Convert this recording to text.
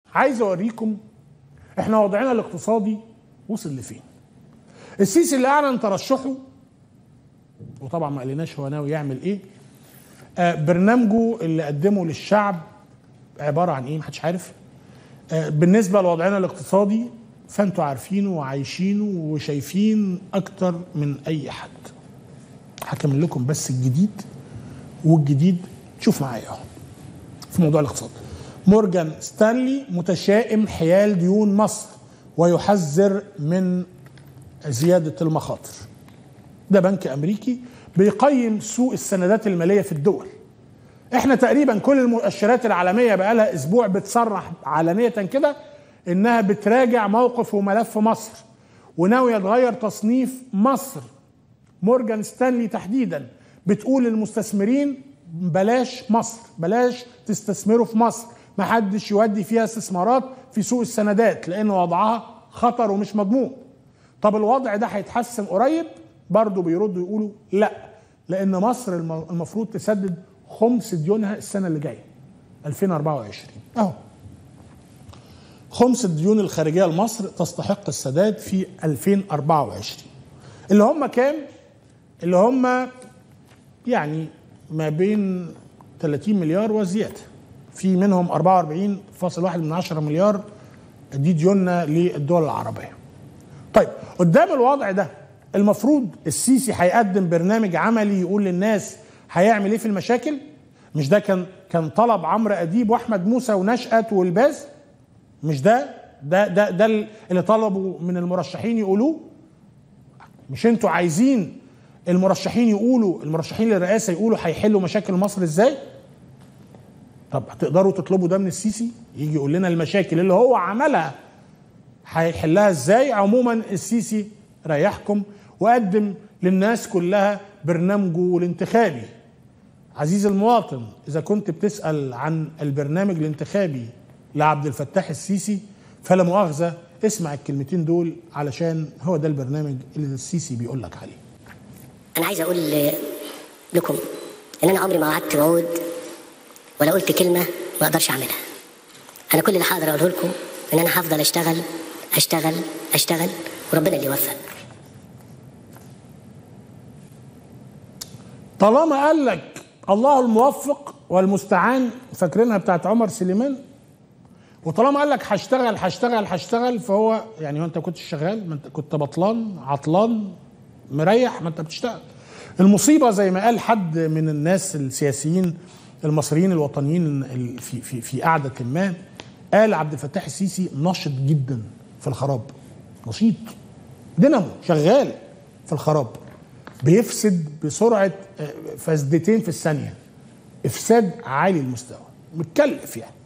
عايز اوريكم احنا وضعنا الاقتصادي وصل لفين السيسي اللي اعلن ترشحه وطبعا ما قالناش هو ناوي يعمل ايه آه برنامجه اللي قدمه للشعب عباره عن ايه محدش عارف آه بالنسبه لوضعنا الاقتصادي فانتوا عارفينه وعايشينه وشايفين اكتر من اي حد هكمل لكم بس الجديد والجديد شوف معايا اهو في موضوع الاقتصاد مورجان ستانلي متشائم حيال ديون مصر ويحذر من زيادة المخاطر ده بنك أمريكي بيقيم سوق السندات المالية في الدول احنا تقريبا كل المؤشرات العالمية بقالها اسبوع بتصرح علانية كده انها بتراجع موقف وملف مصر وناوية تغير تصنيف مصر مورجان ستانلي تحديدا بتقول للمستثمرين بلاش مصر بلاش تستثمروا في مصر ما حدش يودي فيها استثمارات في سوق السندات لان وضعها خطر ومش مضمون طب الوضع ده هيتحسن قريب برضه بيردوا يقولوا لا لان مصر المفروض تسدد خمس ديونها السنه اللي جايه 2024 اهو خمس الديون الخارجيه لمصر تستحق السداد في 2024 اللي هم كام اللي هم يعني ما بين 30 مليار وزياده في منهم 44.1 من عشرة مليار دي ديوننا للدول العربيه طيب قدام الوضع ده المفروض السيسي هيقدم برنامج عملي يقول للناس هيعمل ايه في المشاكل مش ده كان كان طلب عمرو اديب واحمد موسى ونشأت والباز مش ده ده ده ده اللي طلبوا من المرشحين يقولوه مش انتوا عايزين المرشحين يقولوا المرشحين للرئاسه يقولوا هيحلوا مشاكل مصر ازاي طب هتقدروا تطلبوا ده من السيسي يجي يقول لنا المشاكل اللي هو عملها هيحلها ازاي عموما السيسي ريحكم وقدم للناس كلها برنامجه الانتخابي عزيزي المواطن اذا كنت بتسال عن البرنامج الانتخابي لعبد الفتاح السيسي فلا مؤاخذه اسمع الكلمتين دول علشان هو ده البرنامج اللي السيسي بيقول لك عليه انا عايز اقول لكم ان انا عمري ما وعدت وعود ولا قلت كلمه ما اقدرش اعملها انا كل اللي هقدر اقوله لكم ان انا هفضل اشتغل اشتغل اشتغل وربنا اللي يوفق طالما قال لك الله الموفق والمستعان فاكرينها بتاعت عمر سليمان وطالما قال لك هشتغل هشتغل هشتغل فهو يعني هو انت كنت شغال ما انت كنت بطلان عطلان مريح ما انت بتشتغل المصيبه زي ما قال حد من الناس السياسيين المصريين الوطنيين في في في قعده ما قال عبد الفتاح السيسي نشط جدا في الخراب نشيط دينامو شغال في الخراب بيفسد بسرعه فسدتين في الثانيه افساد عالي المستوى متكلف يعني